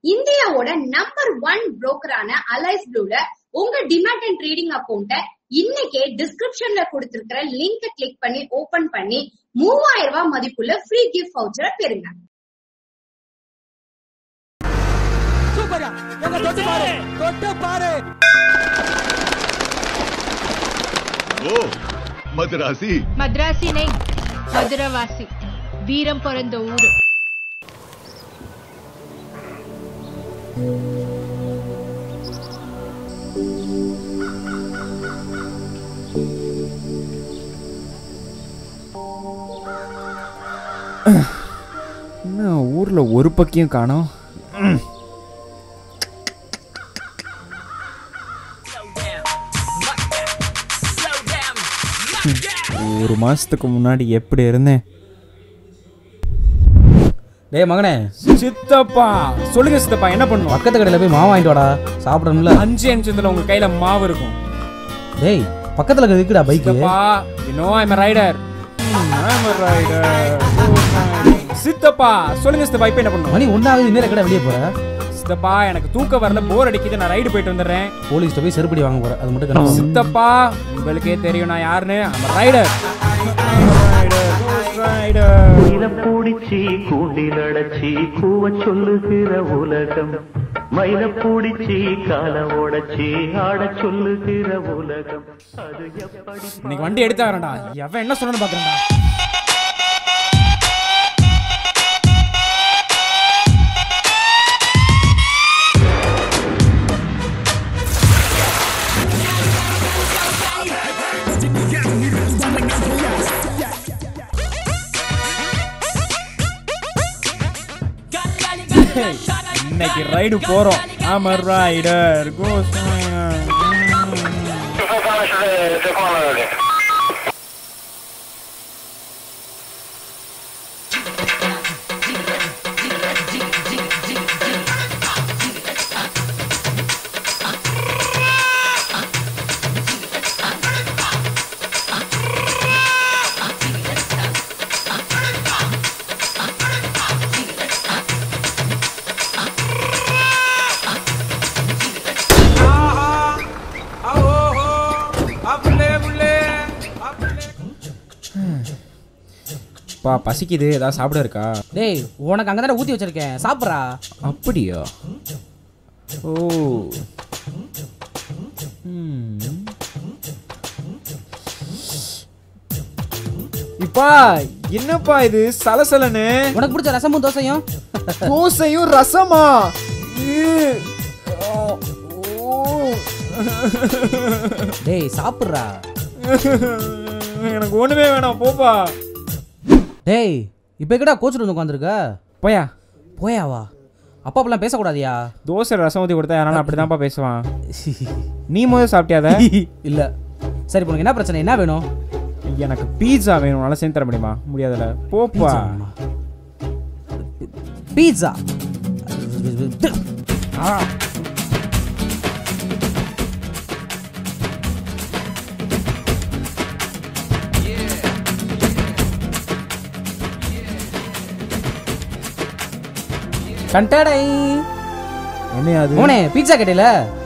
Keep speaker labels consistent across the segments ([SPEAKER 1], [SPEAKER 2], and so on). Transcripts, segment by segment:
[SPEAKER 1] இந்தியாவோட number one புரோக்கரான Alice ப்ளூல உங்க டிமேட் அண்ட் ட்ரேடிங் அக்கௌண்ட்டை இன்னைக்கே டிஸ்கிரிப்ஷன்ல கொடுத்திருக்கிற லிங்கை கிளிக் பண்ணி ஓபன் பண்ணி மூவாயிரம் ரூபாய் மதிப்புள்ள ஃப்ரீ கிஃப்ட் வவுச்சரை பெறுங்க
[SPEAKER 2] சூப்பரா எங்க தொட்டு பாரு தொட்டு பாரு
[SPEAKER 3] ஓ மதராசி
[SPEAKER 4] மദ്രാசி நை மதுரவாசி வீரம் பிறந்த ஊரு
[SPEAKER 5] என்ன ஊர்ல ஒரு பக்கியும் காணோம் ஒரு மாசத்துக்கு முன்னாடி எப்படி இருந்தேன்
[SPEAKER 6] டேய் மகனே
[SPEAKER 5] சித்தப்பா சொல்லுங்க சித்தப்பா என்ன பண்ணும்
[SPEAKER 6] பக்கத்து கடையில் போய் மாவு வாங்கிட்டு வாடா சாப்பிடணும்ல
[SPEAKER 5] அஞ்சு நிமிஷத்துல உங்க கையில மாவு இருக்கும்
[SPEAKER 6] டேய் பக்கத்தில் இருக்கிற இருக்குடா பைக்கு
[SPEAKER 5] சித்தப்பா you know I'm rider I'm rider சித்தப்பா சொல்லுங்க சித்தப்பா இப்போ என்ன பண்ணும்
[SPEAKER 6] மணி ஒன்றாகுது இன்னும் கடை வெளியே போற
[SPEAKER 5] சித்தப்பா எனக்கு தூக்கம் வரல போர் அடிக்குது நான் ரைடு போயிட்டு வந்துடுறேன்
[SPEAKER 6] போலீஸ்ட்ட போய் செருப்படி வாங்க போற அது மட்டும் கன்ஃபார்ம்
[SPEAKER 5] சித்தப்பா உங்களுக்கே தெரியும் நான் யாருன்னு I'm a rider.
[SPEAKER 7] குயில பூடிச்சி கூண்டில் அடைச்சி கூவ சொல்லுகிற உலகம் மயில பூடிச்சி கால உடைச்சி ஆட சொல்லுகிற உலகம் அது எப்படி
[SPEAKER 5] இன்னைக்கு வண்டி எடுத்து வரேன்டா எவன் என்ன சொல்லணும்னு பாக்குறேன்டா இன்னைக்கு ரைடு போறோம் ஆமா ரைடர் கோஸ் பா பசிக்குது ஏதாவது சாப்பிட இருக்கா
[SPEAKER 6] டேய் உனக்கு அங்கே தானே ஊற்றி வச்சிருக்கேன் சாப்பிட்றா
[SPEAKER 5] அப்படியா ஓ ம். இப்பா என்னப்பா இது சலசலன்னு
[SPEAKER 6] உனக்கு பிடிச்ச ரசமும் தோசையும்
[SPEAKER 5] தோசையும் ரசமா ஈ. ஆ, ஓ.
[SPEAKER 6] டேய் சாப்பிட்றா
[SPEAKER 5] எனக்கு ஒண்ணுமே வேணாம் போப்பா
[SPEAKER 6] டேய் இப்போ எங்கடா கோச்சிட்டு வந்து உட்காந்துருக்க
[SPEAKER 5] போயா
[SPEAKER 6] போயாவா அப்பா அப்பெல்லாம் பேசக்கூடாதியா
[SPEAKER 5] தோசை ரசம் ஊற்றி கொடுத்தா யாராலும் அப்படிதான்ப்பா பேசுவான் நீ முதல் சாப்பிட்டியாத
[SPEAKER 6] இல்லை சரி இப்போ உனக்கு என்ன பிரச்சனை என்ன வேணும்
[SPEAKER 5] எனக்கு பீட்சா வேணும் நல்லா செஞ்சு தர முடியுமா முடியாதுல போப்பா
[SPEAKER 6] பீட்சா கண்டடை
[SPEAKER 5] என்ன அது
[SPEAKER 6] மோனே பீட்சா கேட்டேல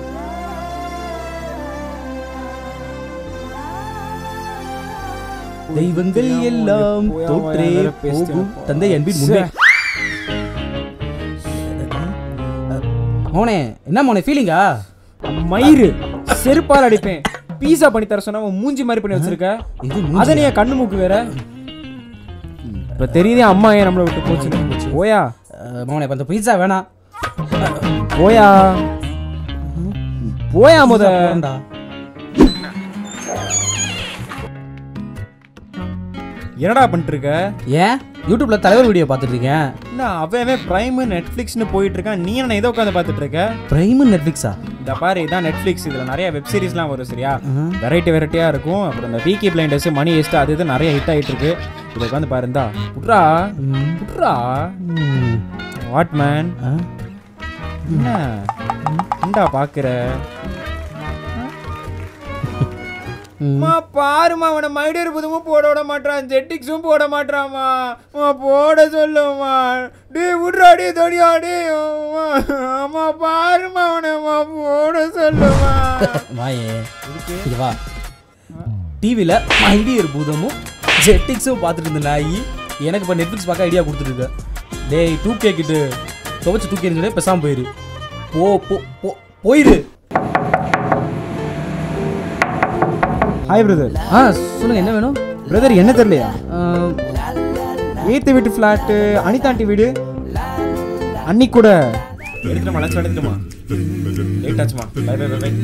[SPEAKER 6] தெய்வங்கள் எல்லாம் தோற்றே போகும் தந்தை அன்பின் முன்னே மோனே என்ன மோனே ஃபீலிங்கா
[SPEAKER 5] மயிறு செருப்பால் அடிப்பேன் பீஸா பண்ணி தர சொன்னா உன் மூஞ்சி மாதிரி பண்ணி வச்சிருக்க
[SPEAKER 6] இது
[SPEAKER 5] அத நீ என் கண்ணு மூக்கு வேற இப்ப தெரியுதே அம்மா ஏன் நம்மளை விட்டு போச்சு போயா
[SPEAKER 6] மோனே இப்ப அந்த பீட்சா வேணாம்
[SPEAKER 5] போயா போயா முத
[SPEAKER 6] போறேன்டா.
[SPEAKER 5] என்னடா பண்ணிட்டு இருக்க
[SPEAKER 6] ஏன் யூடியூப்ல தலைவர் வீடியோ பார்த்துட்டு இருக்கேன்
[SPEAKER 5] என்ன அவன் பிரைம் நெட்ஃபிளிக்ஸ்னு போயிட்டு இருக்கான் நீ என்ன இதை உட்காந்து பார்த்துட்டு இருக்க
[SPEAKER 6] பிரைம் நெட்ஃபிளிக்ஸா
[SPEAKER 5] இந்த பாரு இதான் நெட்ஃபிளிக்ஸ் இதுல நிறைய வெப் சீரிஸ்லாம் வரும் சரியா வெரைட்டி வெரைட்டியா இருக்கும் அப்புறம் இந்த வீக்கி பிளைண்டர்ஸ் மணி ஹெஸ்ட் அது இது நிறைய ஹிட் ஆயிட்டு இருக்கு இதை உட்காந்து பாருந்தா புட்ரா புட்ரா வாட் மேன் என்ன என்னடா பாக்குற மா பாருமா அவனை மைடியர் புதுமும் போட விட மாட்டான் ஜெட்டிக்ஸும் போட மாட்டாமா மா போட சொல்லுமா டே விட்றா டே தடியா டே பாருமா அவனம்மா போட சொல்லுமா
[SPEAKER 6] வாயே இங்க வா டிவியில் மைடியர் பூதமும் ஜெட்டிக்ஸும் பார்த்துட்டு இருந்த நாய் எனக்கு இப்போ நெட்ஃப்ளிக்ஸ் பார்க்க ஐடியா கொடுத்துருக்கு டேய் டூ கே கிட்டு துவச்சு தூக்கி எறிஞ்சு பேசாம போயிரு போ போ போ போயிரு
[SPEAKER 5] ஹாய் பிரதர்
[SPEAKER 6] ஆ சொல்லுங்க என்ன வேணும்
[SPEAKER 5] பிரதர் என்ன தெரியலையா
[SPEAKER 6] ஆ,
[SPEAKER 5] ஏத்து வீட்டு ஃப்ளாட்டு அனிதாண்டி வீடு அன்னி கூட எடுத்துமா லட்சம் எடுத்துமா லேட் ஆச்சுமா பை பை பை பை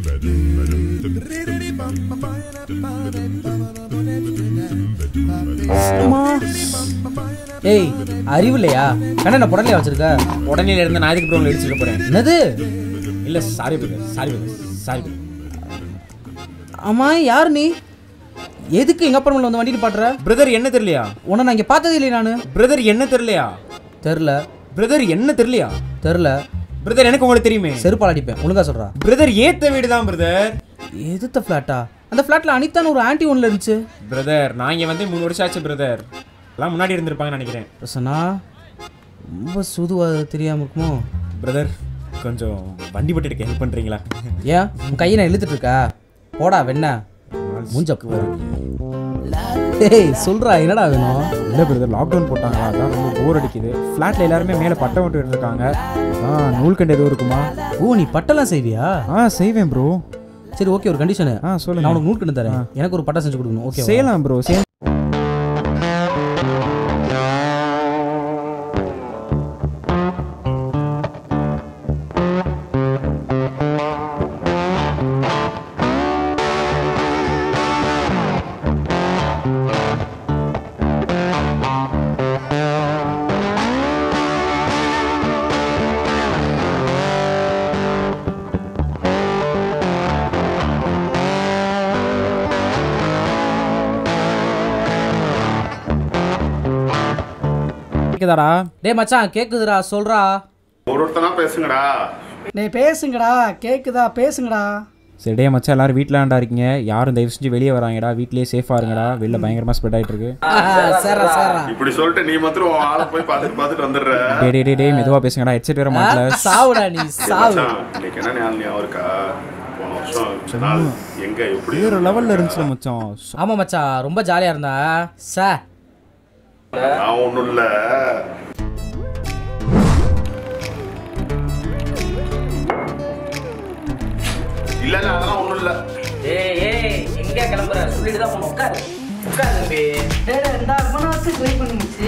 [SPEAKER 6] அம்மா. ஏய் அறிவு இல்லையா கண்ணனை புடலையா வச்சிருக்க
[SPEAKER 5] உடனே இருந்து நான் இதுக்கு அப்புறம் எடுத்துக்க போறேன்
[SPEAKER 6] என்னது
[SPEAKER 5] இல்ல sorry brother sorry brother sorry brother
[SPEAKER 6] ஆமா யார் நீ எதுக்கு எங்க அப்புறம் வந்து வண்டிட்டு பாட்டுற
[SPEAKER 5] பிரதர் என்ன தெரியலையா
[SPEAKER 6] உன்னை நான் இங்க பார்த்ததே இல்லையே நானு
[SPEAKER 5] பிரதர் என்ன தெரியலையா
[SPEAKER 6] தெரில
[SPEAKER 5] பிரதர் என்ன தெரியலையா
[SPEAKER 6] தெரில
[SPEAKER 5] பிரதர் எனக்கு உங்களுக்கு தெரியுமே
[SPEAKER 6] செருப்பால் அடிப்பேன் ஒழுங்கா சொல்றா
[SPEAKER 5] பிரதர் ஏத்த வீடு தான் பிரதர்
[SPEAKER 6] எதுத்த ஃப்ளாட்டா அந்த ஃப்ளாட்ல அனிதான்னு ஒரு ஆன்ட்டி ஒன்ல இருந்துச்சு
[SPEAKER 5] பிரதர் நான் இங்க வந்து மூணு வருஷம் ஆச்சு பிரதர் எல்லாம் முன்னாடி இருந்திருப்பாங்கன்னு நினைக்கிறேன்
[SPEAKER 6] பிரசன்னா ரொம்ப சுதுவா தெரியாம இருக்குமோ
[SPEAKER 5] பிரதர் கொஞ்சம் வண்டி பட்டு ஹெல்ப் பண்றீங்களா
[SPEAKER 6] ஏன் உன் கையை நான் இழுத்துட்டு இருக்கா போடா வெண்ண மூஞ்ச போற ஏய் சொல்றா என்னடா வேணும்
[SPEAKER 5] இல்லை பிரதர் லாக்டவுன் போட்டாங்களா அதான் ரொம்ப போர் அடிக்குது ஃப்ளாட்டில் எல்லாருமே மேலே பட்டை விட்டு இருக்காங்க ஆ நூல்கண்டு எதுவும் இருக்குமா
[SPEAKER 6] ஓ நீ பட்டெல்லாம் செய்வியா
[SPEAKER 5] ஆ செய்வேன் ப்ரோ
[SPEAKER 6] சரி ஓகே ஒரு கண்டிஷனு
[SPEAKER 5] ஆ சொல்லுங்க
[SPEAKER 6] நான் உனக்கு நூல் கண்டு தரேன் எனக்கு ஒரு பட்டை செஞ்சு கொடுக்கணும் ஓகே
[SPEAKER 5] செய்யலாம் ப்ரோ செய்ய கேக்குதாடா
[SPEAKER 6] டேய் மச்சான் கேக்குதுடா சொல்றா
[SPEAKER 8] ஒரு ஒருத்தனா பேசுங்கடா
[SPEAKER 9] டேய் பேசுங்கடா கேக்குதா பேசுங்கடா
[SPEAKER 5] சரி டே மச்சான் எல்லாரும் வீட்டில் இருக்கீங்க யாரும் தயவு செஞ்சு வெளியே வராங்கடா வீட்லயே சேஃபாக இருங்கடா வெளில பயங்கரமாக ஸ்ப்ரெட் ஆயிட்டு இருக்கு
[SPEAKER 6] சேரா சேரா
[SPEAKER 8] இப்படி சொல்லிட்டு நீ மாத்திரம் உன் ஆளை போய் பார்த்துட்டு பார்த்துட்டு வந்துடுற
[SPEAKER 5] டே டே டே டே மெதுவாக பேசுங்கடா ஹெட்செட் வேற மாட்டல
[SPEAKER 6] சாவுடா நீ சாவு
[SPEAKER 8] மச்சான், இன்னைக்கு என்ன ஞாபகம் ஞாபகம் இருக்கா போன வருஷம் கொஞ்ச நாள் எங்க எப்படி
[SPEAKER 5] வேற லெவலில் இருந்துச்சுல மச்சான்
[SPEAKER 6] ஆமா மச்சான் ரொம்ப ஜாலியா இருந்தா சே
[SPEAKER 8] நான் ஒண்ணும் இல்ல இல்ல இல்ல அதெல்லாம் ஒண்ணும் இல்ல
[SPEAKER 6] ஏய் ஏய் எங்க கிளம்புற சொல்லிட்டு தான் போணும் உட்காரு உட்காரு தம்பி
[SPEAKER 9] டேய் டேய், இந்த ரொம்ப நாளுக்கு வெயிட் பண்ணிச்சு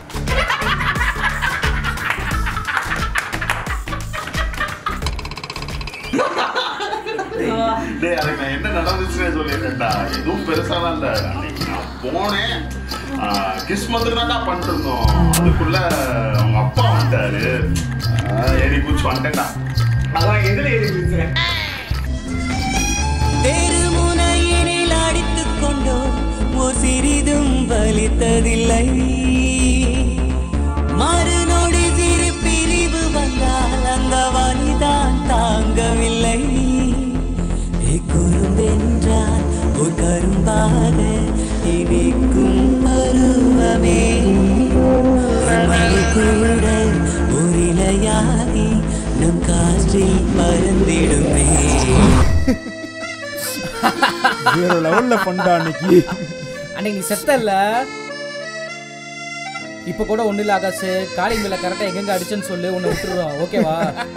[SPEAKER 8] டேய் அதுக்கு நான் என்ன நடந்துச்சுன்னு சொல்லிடுறேன்டா எதுவும் பெருசாலாம் இல்ல அன்னைக்கு நான் போனேன் கிஸ் மட்டும் தான் பண்ணிட்டு இருந்தோம் அதுக்குள்ள அவங்க அப்பா வந்துட்டாரு ஆ, ஏறி குச்சி வந்துட்டேன்டா அதான் எதுல ஏறி குச்சேன்
[SPEAKER 10] தெருமுனையினில் அடித்துக் கொண்டோம் ஓர் சிறிதும் வலித்ததில்லை மறுநொடி சிறு பிரிவு வந்தால் அந்த வலிதான் தாங்கவில்லை குறும்பென்றால் ஒரு கரும்பாக இனிக்கும் பருவமே மழை கூட ஒரு இலையாகி நம் காற்றில் பறந்திடுமே
[SPEAKER 5] வேற லெவலில் ஃபண்டா அன்னைக்கு
[SPEAKER 6] அன்னைக்கு நீ செத்த இல்ல இப்ப கூட ஒண்ணு இல்ல ஆகாஷ் காலிங் மேல கரெக்டா எங்கெங்க அடிச்சேன்னு சொல்லு உன்னை விட்டுருவோம் ஓகேவா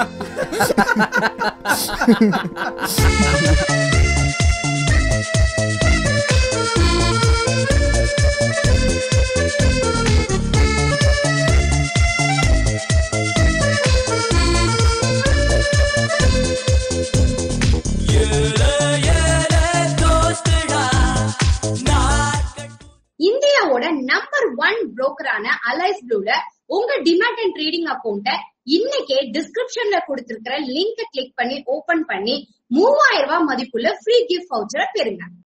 [SPEAKER 1] இந்தியாவோட நம்பர் ஒன் புரோக்கரான அலைஸ் ப்ளூல உங்க டிமேட் அண்ட் ட்ரேடிங் அக்கௌண்ட்டை இன்னைக்கே டிஸ்கிரிப்ஷன்ல கொடுத்திருக்கிற லிங்கை கிளிக் பண்ணி ஓபன் பண்ணி மூவாயிரம் ரூபாய் மதிப்புள்ள ஃப்ரீ கிஃப்ட் வவுச்சரை பெறுங்க